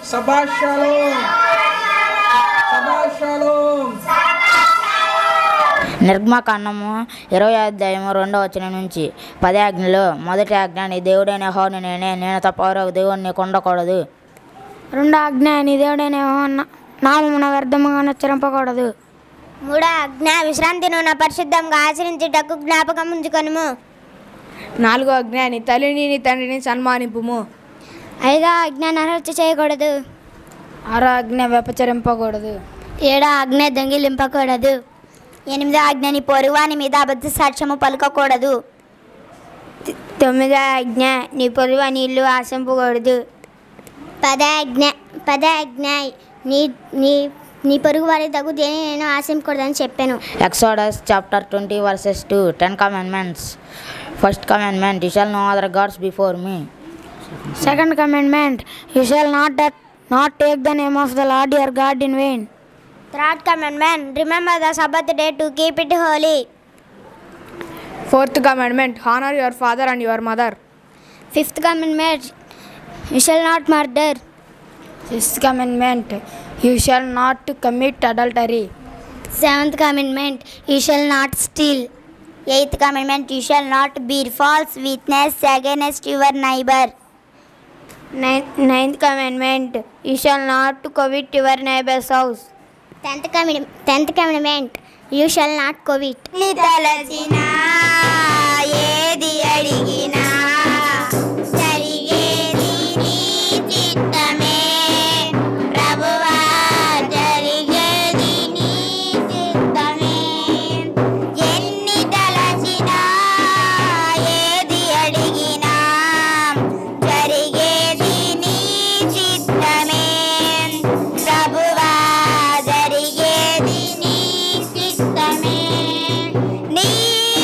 సభాషాలో సభాషాలో నిర్గమకాండము ఇరవై అధ్యాయము రెండవ వచనం నుంచి పదే ఆజ్ఞలో మొదటి ఆజ్ఞ నీ దేవుడైన హోని నేనే నేను తప్ప మరొక దేవుడు నీకు ఉండకూడదు రెండో ఆజ్ఞ నీ దేవుడైన నామమున వ్యర్థముగా నచ్చరింపకూడదు మూడో ఆజ్ఞ విశ్రాంతి నూనె పరిశుద్ధంగా ఆచరించుటకు జ్ఞాపకం ఉంచుకొనుము నాలుగో ఆజ్ఞ నీ తల్లిని నీ తండ్రిని సన్మానింపుము ఐదో ఆజ్ఞ నరహత్య చేయకూడదు ఆరో ఆజ్ఞ వ్యపచరింపకూడదు ఏడో ఆజ్ఞ దొంగిలింపకూడదు ఎనిమిదో ఆజ్ఞ నీ పొరుగువాని మీద అబద్ధ సాక్ష్యము పలుకకూడదు తొమ్మిదో ఆజ్ఞ నీ పొరుగు నీళ్లు ఆశింపకూడదు పదో ఆజ్ఞ పదో ఆజ్ఞ నీ నీ నీ పొరుగు వారి తగు దేని నేను ఆశించకూడదని చెప్పాను Exodus chapter twenty verses two ten commandments first commandment you shall no other gods before me second commandment you shall not not take the name of the Lord your God in vain third commandment remember the Sabbath day to keep it holy fourth commandment honour your father and your mother fifth commandment you shall not murder sixth commandment you shall not commit adultery seventh commandment you shall not steal eighth commandment you shall not bear false witness against your neighbour ninth commandment you shall not covet your neighbour's house tenth command tenth commandment you shall not covet తలచిన ఏది అడిగినా జరిగేది నీ చిత్తమే ప్రభువా జరిగేది నీ చిత్తమే ఎన్ని తలచినా ఏది అడిగినా జరిగేది నీ చిత్తమే ప్రభువా జరిగేది నీ చిత్తమే నీ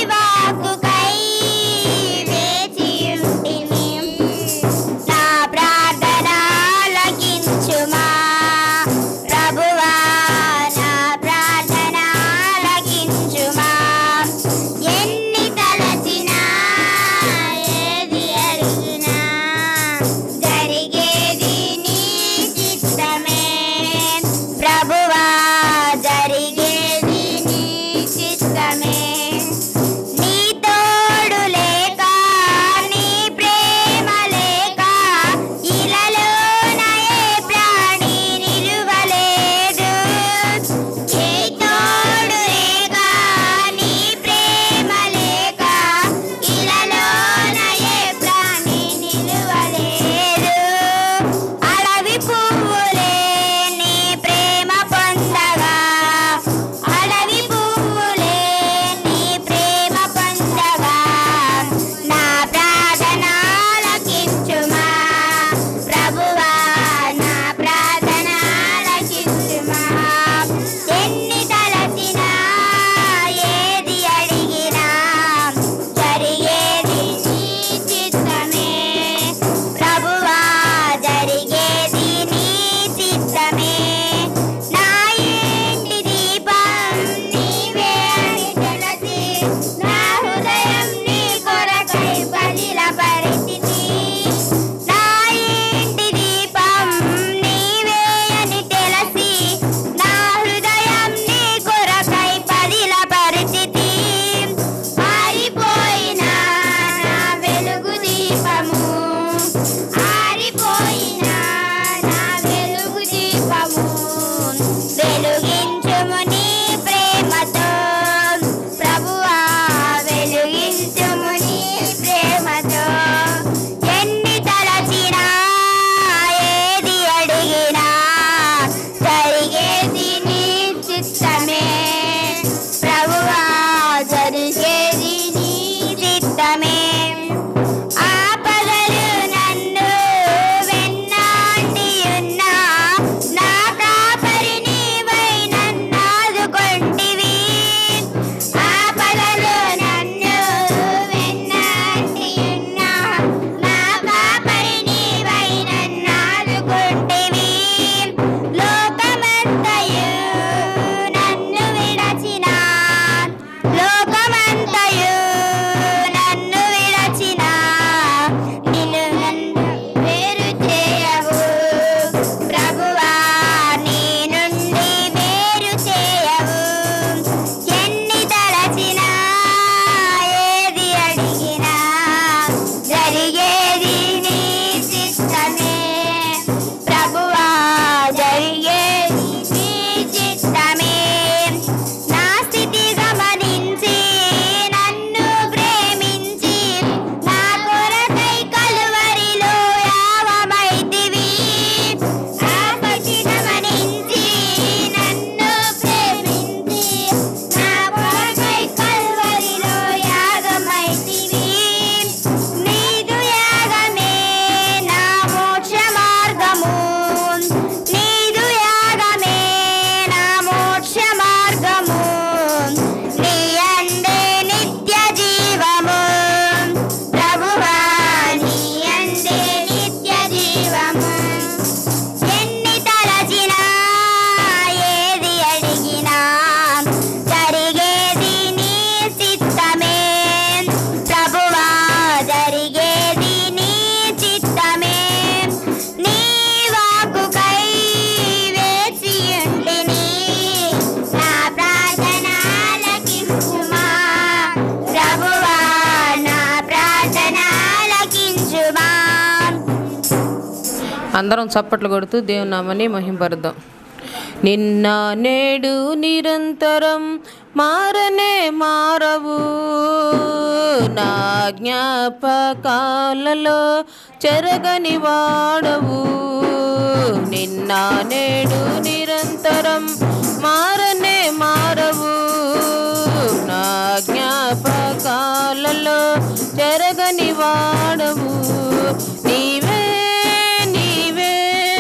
అందరం చప్పట్లు కొడుతూ దేవుని నామని మహింపరుద్దాం నిన్న నేడు నిరంతరం మారనే మారవు నా జ్ఞాపకాలలో చెరగని వాడవు నిన్న నేడు నిరంతరం మారనే మారవు నా జ్ఞాపకాలలో చెరగని వాడవు నీవే నీవే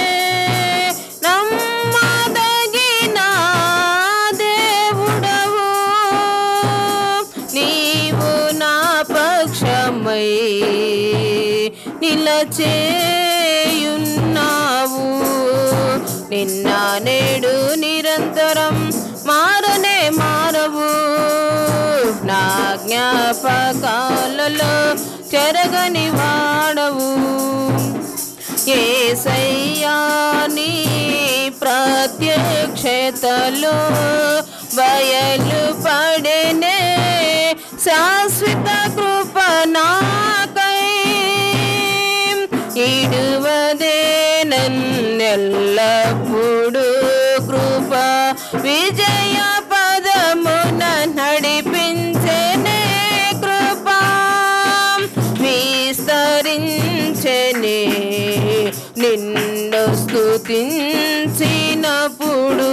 నమ్మదగిన దేవుడవు నీవు నా పక్షమై నిలచేయున్నావు నిన్న నేడు నిరంతరం మారనే మారవు నా జ్ఞాపకాలలో చెరగని వాడవు ఏసయ్యాని ప్రత్యక్షతలో బయలు పడనే శాశ్వత కృప నాకై ఇడువదే నన్నెల్లప్పుడు కృప విజయ పదమున నడిపించనే కృప విస్తరించనే నిన్ను స్తుతించినప్పుడు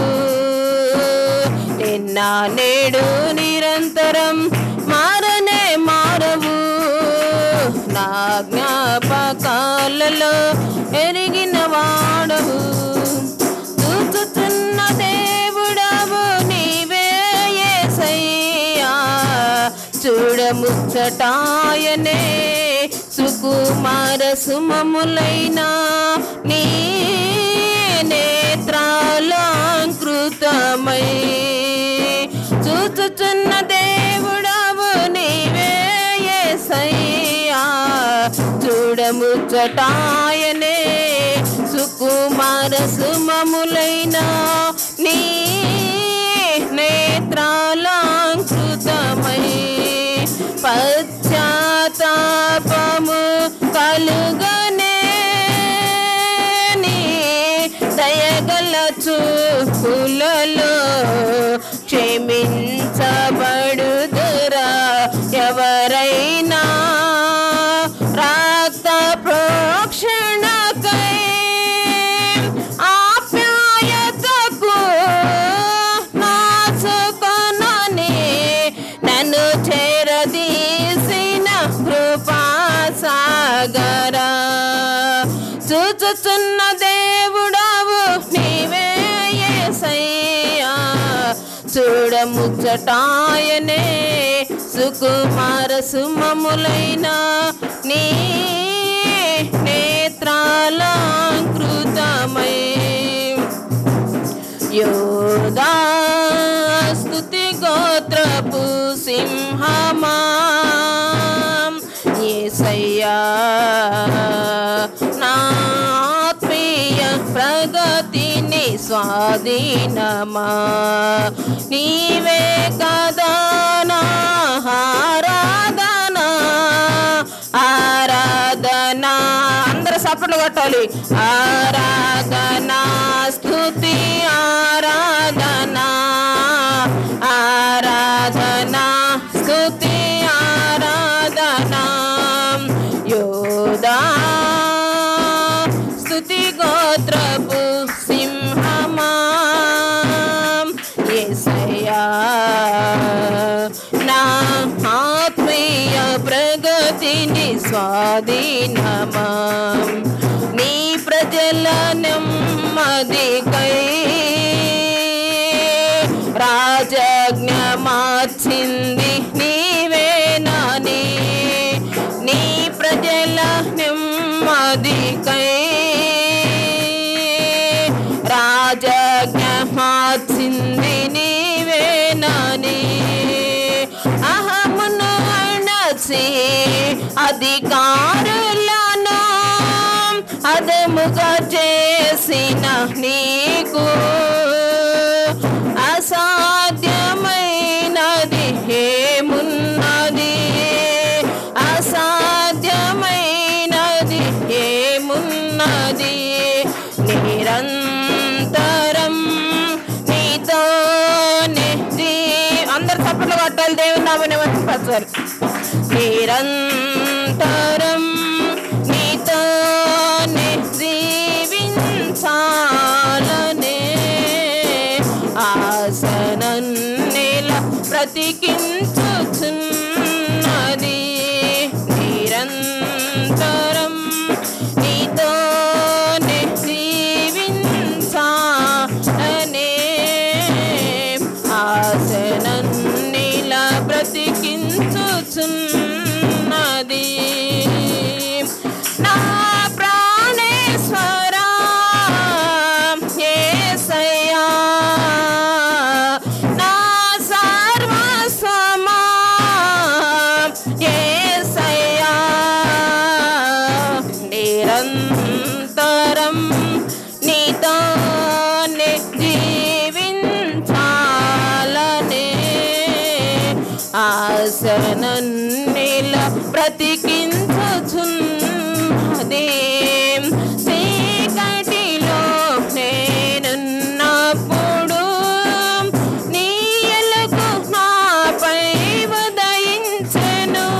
నిన్న నేడు నిరంతరం మారనే మారవు నా జ్ఞాపకాలలో ఎరిగిన వాడవు చూచుచున్న దేవుడవు నీవే యేసయ్యా చూడముచ్చటాయనే సుకుమార సుమములైన నీ నేత్రాలంకృతమై చూచుచున్న దేవుడవు నీవే యేసయ్యా చూడముచ్చటాయనే సుకుమార సుమములైన నీ నేత్రాలంకృతమై పశ్చాత్తాపము కలుగనే నీ దయగల చూపులలో క్షమించబడుదురా ఎవరైనా రక్త ప్రోక్షణకై ఆప్యాయతకు నాచుకొనని నన్ను చేరదీసిన కృపాసాగరా చూచుచున్న దేవుడవు నీవే యేసయ్యా చూడముచ్చటాయనే సుకుమార సుమములైన నీ నేత్రాలంకృతమై యోదా స్తుతి గోత్రపు సింహమా ఏసయ్యా నా ఆత్మీయ ప్రగతిని స్వాధీనమా నీవే కదా నా ఆరాధన ఆరాధన అందరూ సపట్లు కొట్టాలి ఆరాధన స్తుతి ఆరాధన ఆరాధన స్తుతి ఆరాధన యోదా స్తుతి గోత్రపు సింహమా యేసయ్యా నా ఆత్మీయ ప్రగతిని స్వాధీనమా నీ ప్రజల నెమ్మదికై రాజజ్ఞ మార్చింది నీవే నాని నీ ప్రజల నెమ్మదికై రాజజ్ఞ మార్చింది నీవే నాని అహమును అణచి అధికారులను అదముగా చేసిన నీకు అసాధ్యమైనది ఏమున్నది అసాధ్యమైనది ఏమున్నది నామని మహింపరచాలి నిరంతరం నీతోనే జీవించాలనే ఆసనన్నిల బ్రతికించుచున్నది నిరంతరం నీతోనే జీవించాలనే ఆసనన్నిల బ్రతికించుచున్నది నా ప్రాణేశ్వరా యేసయ్యా నా సర్వస్వమా యేసయ్యా నిరంతరం నీతోనే జీవించాలనే ఆసనన్నిల బ్రతికించుచున్నది చీకటిలో నేనున్నప్పుడు నీ ఎలుగు నాపై ఉదయించెను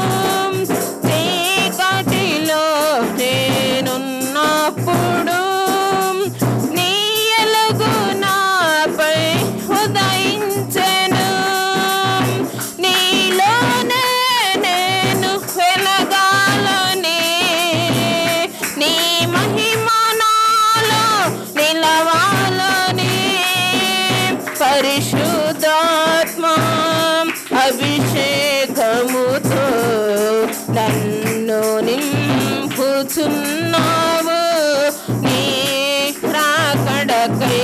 చీకటిలో నేనున్నప్పుడు నీ ఎలుగు నాపై ఉదయించెను నీలోనే నేను వెలగాలని నీ మహిమనాలో నిలవాలని పరిశుద్ధాత్మ అభిషేకముతో నన్ను నింపుచున్నావు నీ రాకడకై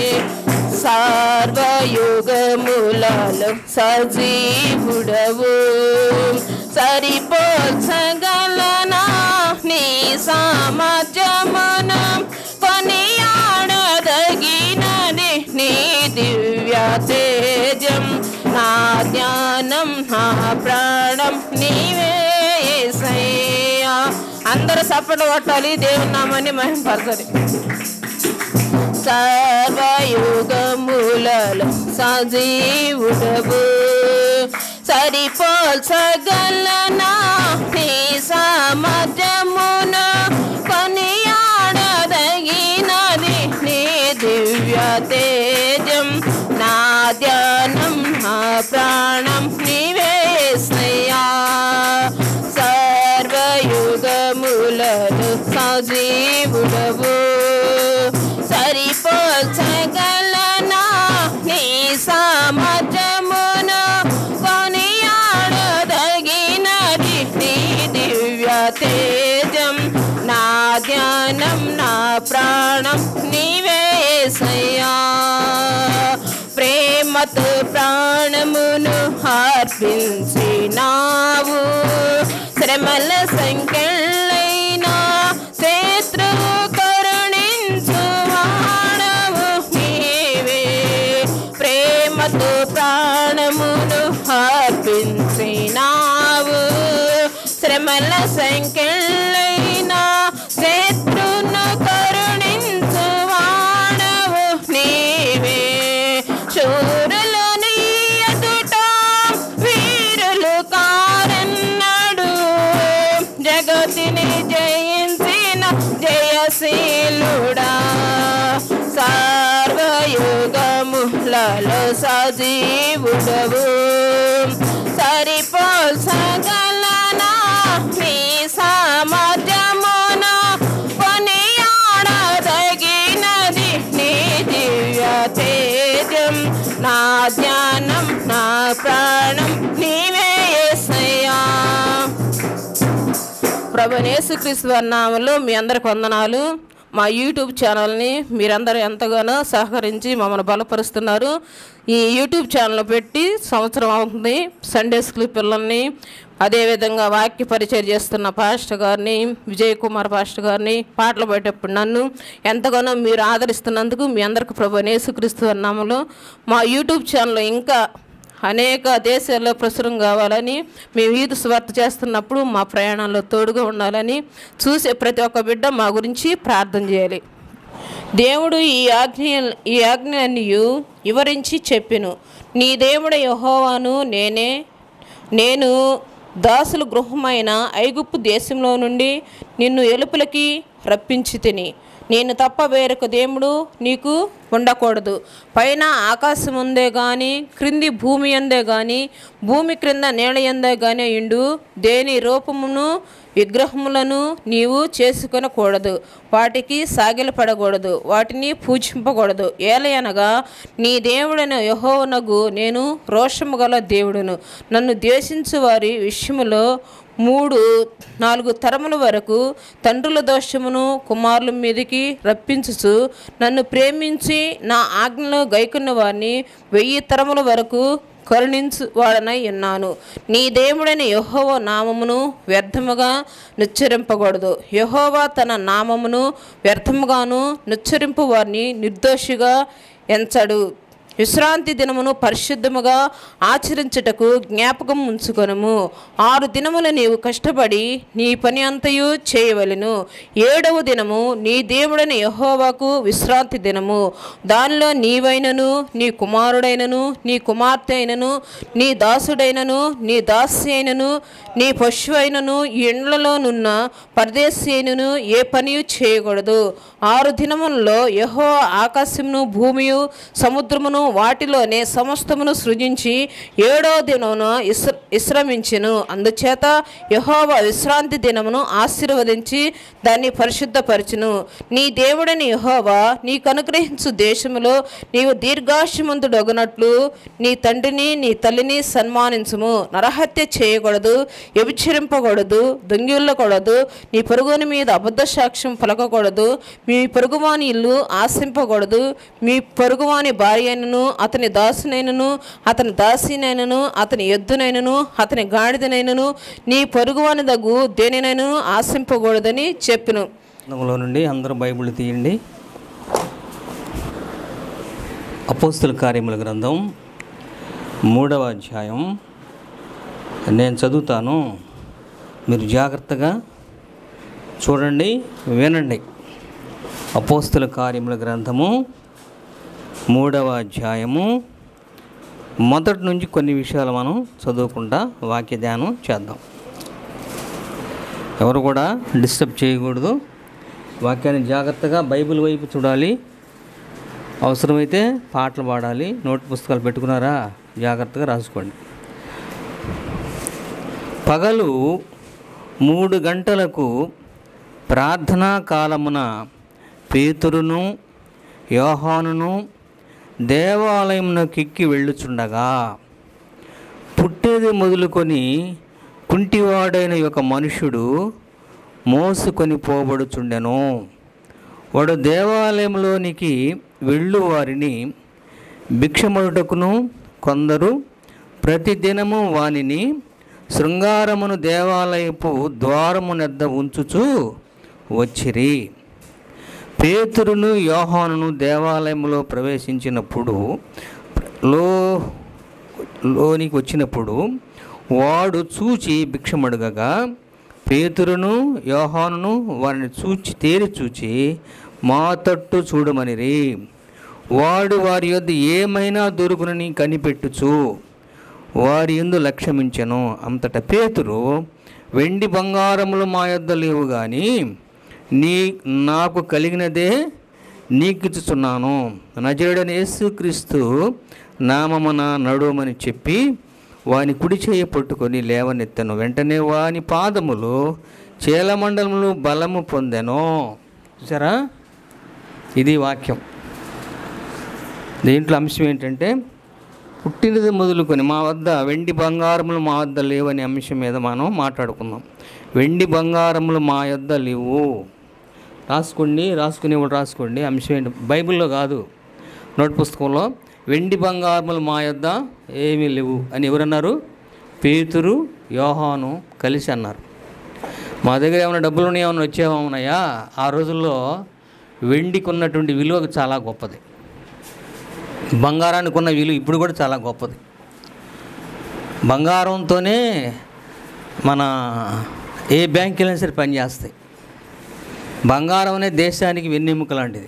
సర్వయుగములలో సజీవుడవు సరిపోల్చగలనా నీ సామర్థ్యమును కొనియాడదగినది నీ దివ్య తేజం నా జ్ఞానం నా ప్రాణం నీవే యేసయ్యా అందరూ సప్పటి కొట్టాలి దేవుని నామాన్ని మహింపరచాలి సర్వయుగములలో సజీవుడవు సరిపోల్చగలనా నీ సామర్థ్యమును కొనియాడదగినది నీ దివ్య తేజం నా ధ్యానం నా ప్రాణం నీవేసయ్యా సర్వయుగములలో సజీవుడవు సరిపోల్చగలనా నీ సామర్థ్యమును కొనియాడదగినది నీ దివ్య తేజం నా ధ్యానం నా ప్రాణం నీవేసయ్యా ప్రేమతో ప్రాణమును అర్పించినావు శ్రమల సంఖ్యలైనా శత్రువు కరుణించు వాడవు నీవే ప్రేమతో ప్రాణమును అర్పించినావు శ్రమల సంఖ్యలైనా శత్రును కరుణించు వాడవు నీవే శూరులు నీ ఎదుట వీరులు కారన్నాడు జగతిని జయించిన జయశీలుడా సర్వయుగములలో సజీవుడవు సరిపోల్చగలనా నీ సామర్థ్యమును కొనియాడదగినది నీ దివ్య తేజం నా ధ్యానం నా ప్రాణం నీవే యేసయ్యా ప్రభు యేసుక్రీస్తు వారి నామంలో మీ అందరికి వందనాలు మా యూట్యూబ్ ఛానల్ని మీరందరూ ఎంతగానో సహకరించి మమ్మల్ని బలపరుస్తున్నారు ఈ యూట్యూబ్ ఛానల్ పెట్టి సంవత్సరం అవుతుంది సండే స్కూల్ పిల్లల్ని అదేవిధంగా వాక్య పరిచయం చేస్తున్న పాస్టర్ గారిని విజయ్ కుమార్ పాస్టర్ గారిని పాటలు పెట్టేప్పుడు నన్ను ఎంతగానో మీరు ఆదరిస్తున్నందుకు మీ అందరికి ప్రభు యేసుక్రీస్తు వారి నామంలో మా యూట్యూబ్ ఛానల్ ఇంకా అనేక దేశాల్లో ప్రచురం కావాలని మేము ఈదు స్వార్థ చేస్తున్నప్పుడు మా ప్రయాణంలో తోడుగా ఉండాలని చూసే ప్రతి ఒక్క బిడ్డ మా గురించి ప్రార్థన చేయాలి దేవుడు ఈ ఆజ్ఞ ఈ ఆజ్ఞలన్నీ వివరించి చెప్పెను నీ దేవుడు యహోవాను నేనే నేను దాసుల గృహమైన ఐగుప్తు దేశంలో నుండి నిన్ను ఎలుపులకి రప్పించి తిని నేను తప్ప వేరొక దేవుడు నీకు ఉండకూడదు పైన ఆకాశం ఉందే కానీ క్రింది భూమి అందే కానీ భూమి క్రింద నేల ఎందే కానీ ఇండు దేని రూపమును విగ్రహములను నీవు చేసుకొనకూడదు వాటికి సాగిలపడకూడదు వాటిని పూజింపకూడదు ఏలయనగా నీ దేవుడైన యహోవనగు నేను రోషము గల దేవుడును నన్ను ద్వేషించు వారి విషయములో మూడు నాలుగు తరముల వరకు తండ్రుల దోషమును కుమారుల మీదకి రప్పించుచు నన్ను ప్రేమించి నా ఆజ్ఞలో గైకున్న వారిని వెయ్యి తరముల వరకు కరుణించు వాడనై ఉన్నాను నీ దేవుడైన యహోవ నామమును వ్యర్థముగా నుచ్చరింపకూడదు యహోవా తన నామమును వ్యర్థముగాను నుచ్చరింపు వారిని నిర్దోషిగా ఎంచడు విశ్రాంతి దినమును పరిశుద్ధముగా ఆచరించుటకు జ్ఞాపకం ఉంచుకొనము ఆరు దినములు నీవు కష్టపడి నీ పని అంతయు చేయవలెను ఏడవ దినము నీ దేవుడైన యహోవాకు విశ్రాంతి దినము దానిలో నీవైనను నీ కుమారుడైనను నీ కుమార్తె అయినను నీ దాసుడైనను నీ దాసి అయినను నీ పశువు అయినను ఈ ఇండ్లలోనున్న పరదేశీ అయినను ఏ పనియు చేయకూడదు ఆరు దినములలో యహో ఆకాశమును భూమియు సముద్రమును వాటిలోనే సమస్తమును సృజించి ఏడో దినమున ఇస్ర విశ్రమించెను అందుచేత యహోవ విశ్రాంతి దినమును ఆశీర్వదించి దాన్ని పరిశుద్ధపరచును నీ దేవుడని యహోవా నీకు అనుగ్రహించు దేశములో నీవు దీర్ఘాశమంతుడొగనట్లు నీ తండ్రిని నీ తల్లిని సన్మానించుము నరహత్య చేయకూడదు వ్యభిచరింపకూడదు దొంగిల్లకూడదు నీ పొరుగుని మీద అబద్ధ సాక్ష్యం పలకకూడదు మీ పొరుగువాని ఇల్లు ఆశింపకూడదు మీ పొరుగువాని భార్యనను అతని దాసునైనను అతని దాసినైనను అతని ఎద్దునైనను అతని గాడిదనైనను నీ పొరుగువాని దగ్గు దేనినైనను ఆశింపకూడదని చెప్పిను గ్రంథంలో నుండి అందరూ బైబిల్ తీయండి అపోస్తుల కార్యముల గ్రంథం మూడవ అధ్యాయం నేను చదువుతాను మీరు జాగ్రత్తగా చూడండి వినండి అపోస్తుల కార్యముల గ్రంథము మూడవ అధ్యాయము మొదటి నుంచి కొన్ని విషయాలు మనం చదువుకుంటా వాక్య ధ్యానం చేద్దాం ఎవరు కూడా డిస్టర్బ్ చేయకూడదు వాక్యాన్ని జాగ్రత్తగా బైబిల్ వైపు చూడాలి అవసరమైతే పాటలు పాడాలి నోట్ పుస్తకాలు పెట్టుకున్నారా జాగ్రత్తగా రాసుకోండి పగలు మూడు గంటలకు ప్రార్థనా కాలమున పేతురును యోహానును దేవాలయమునకెక్కి వెళ్ళుచుండగా పుట్టేది మొదలుకొని కుంటివాడైన ఒక మనుషుడు మోసుకొని పోబడుచుండెను వాడు దేవాలయంలోనికి వెళ్ళు వారిని భిక్షమడుటకును కొందరు ప్రతిదినము వానిని శృంగారమును దేవాలయపు ద్వారమునెద్ద ఉంచుచు వచ్చిరి పేతురును యోహానును దేవాలయంలో ప్రవేశించినప్పుడు లో లోనికి వచ్చినప్పుడు వాడు చూచి భిక్షమడుగగా పేతురును యోహానును వారిని చూచి తేరి చూచి మా తట్టు చూడమనిరి వాడు వారి యొద్ద ఏమైనా దొరుకునని కనిపెట్టుచు వారి ఎందు లక్ష్యమించెను అంతట పేతురు వెండి బంగారములు మా యొద్ద లేవు కానీ నీ నాకు కలిగినదే నీకిచ్చుచున్నాను నజరుడని యేసుక్రీస్తు నామమున నడుమని చెప్పి వాని కుడి చేయ పట్టుకొని లేవనెత్తను వెంటనే వాని పాదములు చేలమండలములు బలము పొందెను చూసారా ఇది వాక్యం దీంట్లో అంశం ఏంటంటే పుట్టినది మొదలుకొని మా వద్ద వెండి బంగారములు మా వద్ద లేవనే అంశం మీద మనం మాట్లాడుకుందాం వెండి బంగారములు మా వద్ద లేవు రాసుకోండి రాసుకునేవాడు రాసుకోండి అంశం ఏంటి బైబిల్లో కాదు నోట్ పుస్తకంలో వెండి బంగారములు మా యొద్ద ఏమీ లేవు అని ఎవరన్నారు పేతురు యోహాను కలిసి అన్నారు మా దగ్గర ఏమైనా డబ్బులు ఉన్నాయి ఏమైనా వచ్చేవన్నాయా ఆ రోజుల్లో వెండికి ఉన్నటువంటి విలువ చాలా గొప్పది బంగారానికి ఉన్న విలువ ఇప్పుడు కూడా చాలా గొప్పది బంగారంతోనే మన ఏ బ్యాంక్ వెళ్ళినా సరే పనిచేస్తాయి బంగారం అనే దేశానికి వెన్నెముక లాంటిది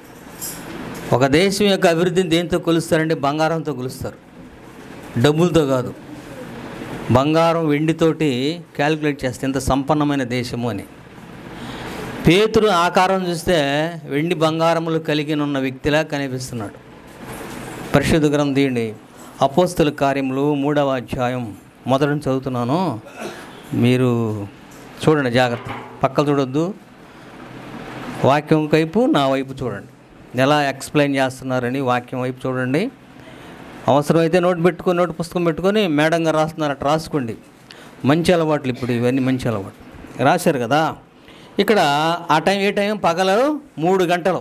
ఒక దేశం యొక్క అభివృద్ధిని దేంతో కొలుస్తారంటే బంగారంతో కొలుస్తారు డబ్బులతో కాదు బంగారం వెండితోటి క్యాలిక్యులేట్ చేస్తే ఎంత సంపన్నమైన దేశము అని పేతురు ఆకారం చూస్తే వెండి బంగారములు కలిగి ఉన్న వ్యక్తిలా కనిపిస్తున్నాడు పరిశుద్ధ గ్రంథం తీయండి అపోస్తుల కార్యములు మూడవ అధ్యాయం మొదటి నుంచి చదువుతున్నాను మీరు చూడండి జాగ్రత్త పక్కలు చూడొద్దు వాక్యం వైపు నా వైపు చూడండి ఎలా ఎక్స్ప్లెయిన్ చేస్తున్నారని వాక్యం వైపు చూడండి అవసరమైతే నోట్ పెట్టుకొని నోట్ పుస్తకం పెట్టుకొని మేడంగా రాస్తున్నారు అట్లా రాసుకోండి మంచి అలవాట్లు ఇప్పుడు ఇవన్నీ మంచి అలవాట్లు రాశారు కదా ఇక్కడ ఆ టైం ఏ టైం పగలు మూడు గంటలు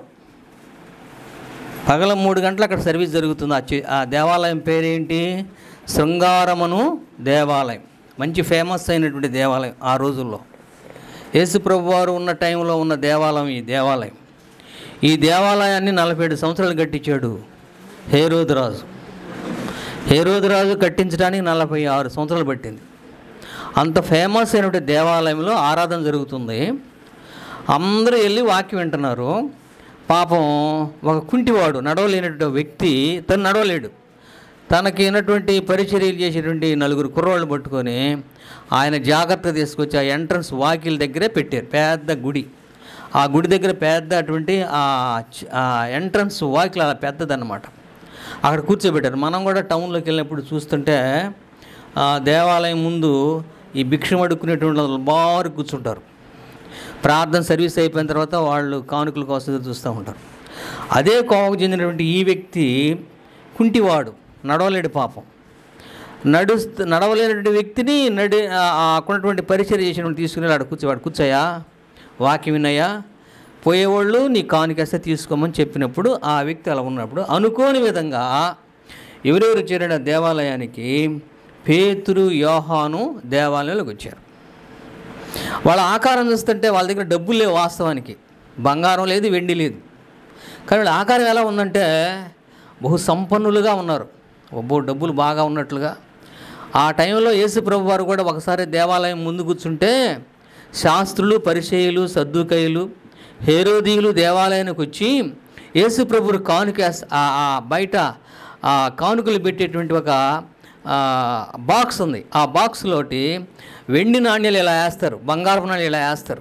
పగల మూడు గంటలు అక్కడ సర్వీస్ జరుగుతుంది ఆ చే- ఆ దేవాలయం పేరేంటి శృంగారమను దేవాలయం మంచి ఫేమస్ అయినటువంటి దేవాలయం ఆ రోజుల్లో యేసుప్రభు వారు ఉన్న టైంలో ఉన్న దేవాలయం ఈ దేవాలయం ఈ దేవాలయాన్ని నలభై ఏడు సంవత్సరాలు కట్టించాడు హేరోదు రాజు హేరోదు రాజు కట్టించడానికి నలభై ఆరు సంవత్సరాలు పట్టింది అంత ఫేమస్ అయినటువంటి దేవాలయంలో ఆరాధన జరుగుతుంది అందరూ వెళ్ళి వాక్యం వింటున్నారు పాపం ఒక కుంటివాడు నడవలేనటువంటి వ్యక్తి తను నడవలేడు తనకి అయినటువంటి పరిచర్యలు చేసేటువంటి నలుగురు కుర్రోళ్ళు పట్టుకొని ఆయన జాగ్రత్త తీసుకొచ్చి ఆ ఎంట్రన్స్ వాకిల్ దగ్గరే పెట్టారు పెద్ద గుడి ఆ గుడి దగ్గర పెద్ద అటువంటి ఆ చ- ఆ ఎంట్రన్స్ వాకిల్ అలా పెద్దదన్నమాట అక్కడ కూర్చోబెట్టారు మనం కూడా టౌన్లోకి వెళ్ళినప్పుడు చూస్తుంటే ఆ దేవాలయం ముందు ఈ భిక్షం అడుక్కునేటువంటి వాళ్ళు బారు కూర్చుంటారు ప్రార్థన సర్వీస్ అయిపోయిన తర్వాత వాళ్ళు కానుకల కోసం ఎదురు చూస్తూ ఉంటారు అదే కోవకు చెందినటువంటి ఈ వ్యక్తి కుంటివాడు నడవలేడు పాపం నడుస్తూ నడవలేనటువంటి వ్యక్తిని నడి ఆ- ఆ అక్కడున్నటువంటి పరిచయం చేసినటువంటి తీసుకుని వాడు కూర్చోవాడు కూర్చోయా వాక్యం వినయ్యా పోయేవాళ్ళు నీ కానుకేస్తే తీసుకోమని చెప్పినప్పుడు ఆ వ్యక్తి అలా ఉన్నప్పుడు అనుకోని విధంగా ఎవరెవరు చేరిన దేవాలయానికి పేతురు యోహాను దేవాలయంలోకి వచ్చారు వాళ్ళ ఆకారం చూస్తుంటే వాళ్ళ దగ్గర డబ్బులు లేవు వాస్తవానికి బంగారం లేదు వెండి లేదు కానీ వాళ్ళ ఆకారం ఎలా ఉందంటే బహు సంపన్నులుగా ఉన్నారు ఒబ్బో డబ్బులు బాగా ఉన్నట్లుగా ఆ టైంలో యేసు ప్రభు వారు కూడా ఒకసారి దేవాలయం ముందు కూర్చుంటే శాస్త్రులు పరిచయులు సద్దుకయ్యులు హేరోదీయులు దేవాలయానికి వచ్చి యేసు ప్రభువు కానుక ఆ- ఆ బయట ఆ కానుకలు పెట్టేటువంటి ఒక ఆ, బాక్స్ ఉంది ఆ బాక్స్లోటి వెండి నాణ్యాలు ఇలా వేస్తారు బంగారపు నాణ్యాలు ఇలా వేస్తారు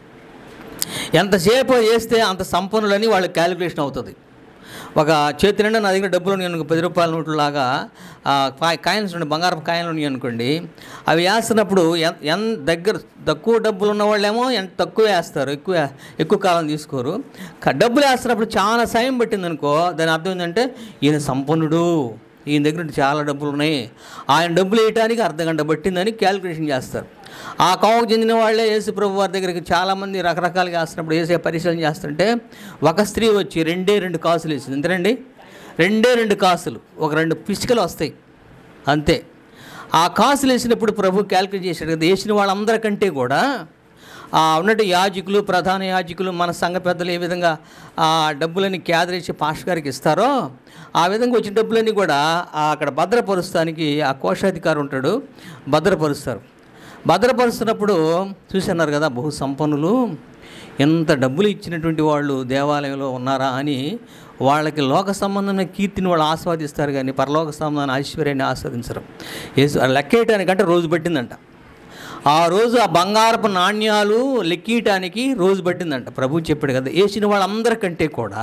ఎంతసేపు వేస్తే అంత సంపన్నులని వాళ్ళకి క్యాలిక్యులేషన్ అవుతుంది ఒక చేతి నిండా నా దగ్గర డబ్బులు ఉన్నాయి అనుకో పది రూపాయల నోట్లు లాగా కాయిన్స్ ఉండి బంగారపు కాయిన్లు ఉన్నాయి అనుకోండి అవి వేస్తున్నప్పుడు ఎన్ ఎన్ దగ్గర తక్కువ డబ్బులు ఉన్న వాళ్ళేమో ఎంత తక్కువ వేస్తారు ఎక్కువ ఎక్కువ కాలం తీసుకోరు క- డబ్బులు వేస్తున్నప్పుడు చాలా సమయం పట్టింది అనుకో దాని అర్థం ఏంటంటే ఈయన సంపన్నుడు ఈయన దగ్గర చాలా డబ్బులు ఉన్నాయి ఆయన డబ్బులు వేయటానికి అర్ధ గంట పట్టిందని క్యాలిక్యులేషన్ చేస్తారు ఆ కోవకు చెందిన వాళ్ళే యేసు ప్రభు వారి దగ్గరికి చాలామంది రకరకాలుగా వేస్తున్నప్పుడు వేసే పరిశీలన చేస్తుంటే ఒక స్త్రీ వచ్చి రెండే రెండు కాసులు వేసింది ఎంతరండి రెండే రెండు కాసులు ఒక రెండు పిసికలు వస్తాయి అంతే ఆ కాసులు వేసినప్పుడు ప్రభు క్యాలిక్యులేట్ చేశాడు కదా వేసిన వాళ్ళందరికంటే కూడా ఆ ఉన్నట్టు యాజకులు ప్రధాన యాజకులు మన సంఘ పెద్దలు ఏ విధంగా ఆ డబ్బులని క్యాదరేసి పాష్ గారికి ఇస్తారో ఆ విధంగా వచ్చిన డబ్బులన్నీ కూడా ఆ అక్కడ భద్రపరుస్తానికి ఆ కోశాధికారి ఉంటాడు భద్రపరుస్తారు భద్రపరుస్తున్నప్పుడు చూసన్నారు కదా బహు సంపన్నులు ఎంత డబ్బులు ఇచ్చినటువంటి వాళ్ళు దేవాలయంలో ఉన్నారా అని వాళ్ళకి లోక సంబంధమైన కీర్తిని వాళ్ళు ఆస్వాదిస్తారు కానీ పరలోక సంబంధమైన ఐశ్వర్యాన్ని ఆస్వాదించరు యేసు లెక్కేయటానికంటే రోజు పట్టిందంట ఆ రోజు ఆ బంగారపు నాణ్యాలు లెక్కియటానికి రోజు పట్టిందంట ప్రభు చెప్పాడు కదా వేసిన వాళ్ళందరికంటే కూడా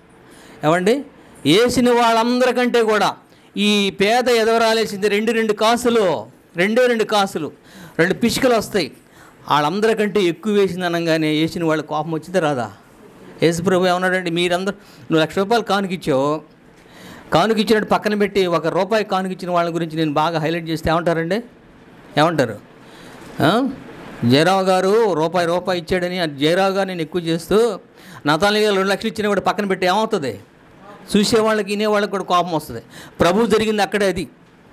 ఏమండి వేసిన వాళ్ళందరికంటే కూడా ఈ పేద ఎదవరాలేసింది రెండు రెండు కాసులు రెండే రెండు కాసులు రెండు పిచ్చుకలు వస్తాయి వాళ్ళందరికంటే ఎక్కువ వేసింది అనగానే వేసిన వాళ్ళ కోపం వచ్చింది రాదా యేసు ప్రభు ఏమన్నాడంటే మీరందరూ నువ్వు లక్ష రూపాయలు కానుకిచ్చావు కానుకిచ్చినట్టు పక్కన పెట్టి ఒక రూపాయి కానుకిచ్చిన వాళ్ళ గురించి నేను బాగా హైలైట్ చేస్తే ఏమంటారండి ఏమంటారు ఆ? జయరావు గారు రూపాయి రూపాయి ఇచ్చాడని ఆ జయరావు గారు నేను ఎక్కువ చేస్తూ నతాలి గారు రెండు లక్షలు ఇచ్చినా కూడా పక్కన పెట్టి ఏమవుతుంది చూసేవాళ్ళకి వినేవాళ్ళకి కూడా కోపం వస్తుంది ప్రభు జరిగింది అక్కడే అది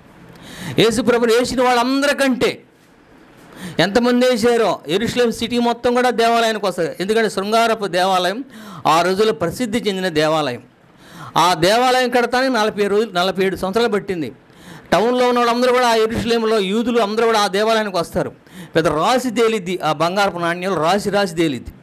యేసు ప్రభుని వేసిన వాళ్ళందరికంటే ఎంతమంది వేసారో ఎరుషులేం సిటీ మొత్తం కూడా దేవాలయానికి వస్తుంది ఎందుకంటే శృంగారపు దేవాలయం ఆ రోజుల్లో ప్రసిద్ధి చెందిన దేవాలయం ఆ దేవాలయం కడతానికి నలభై రోజులు నలభై ఏడు సంవత్సరాలు పట్టింది టౌన్లో ఉన్న వాళ్ళందరూ కూడా ఆ ఎరుషులేంలో యూదులు అందరూ కూడా ఆ దేవాలయానికి వస్తారు పెద్ద రాసి తేలిద్ది ఆ బంగారపు నాణ్యాలు రాసి రాసి తేలిద్ది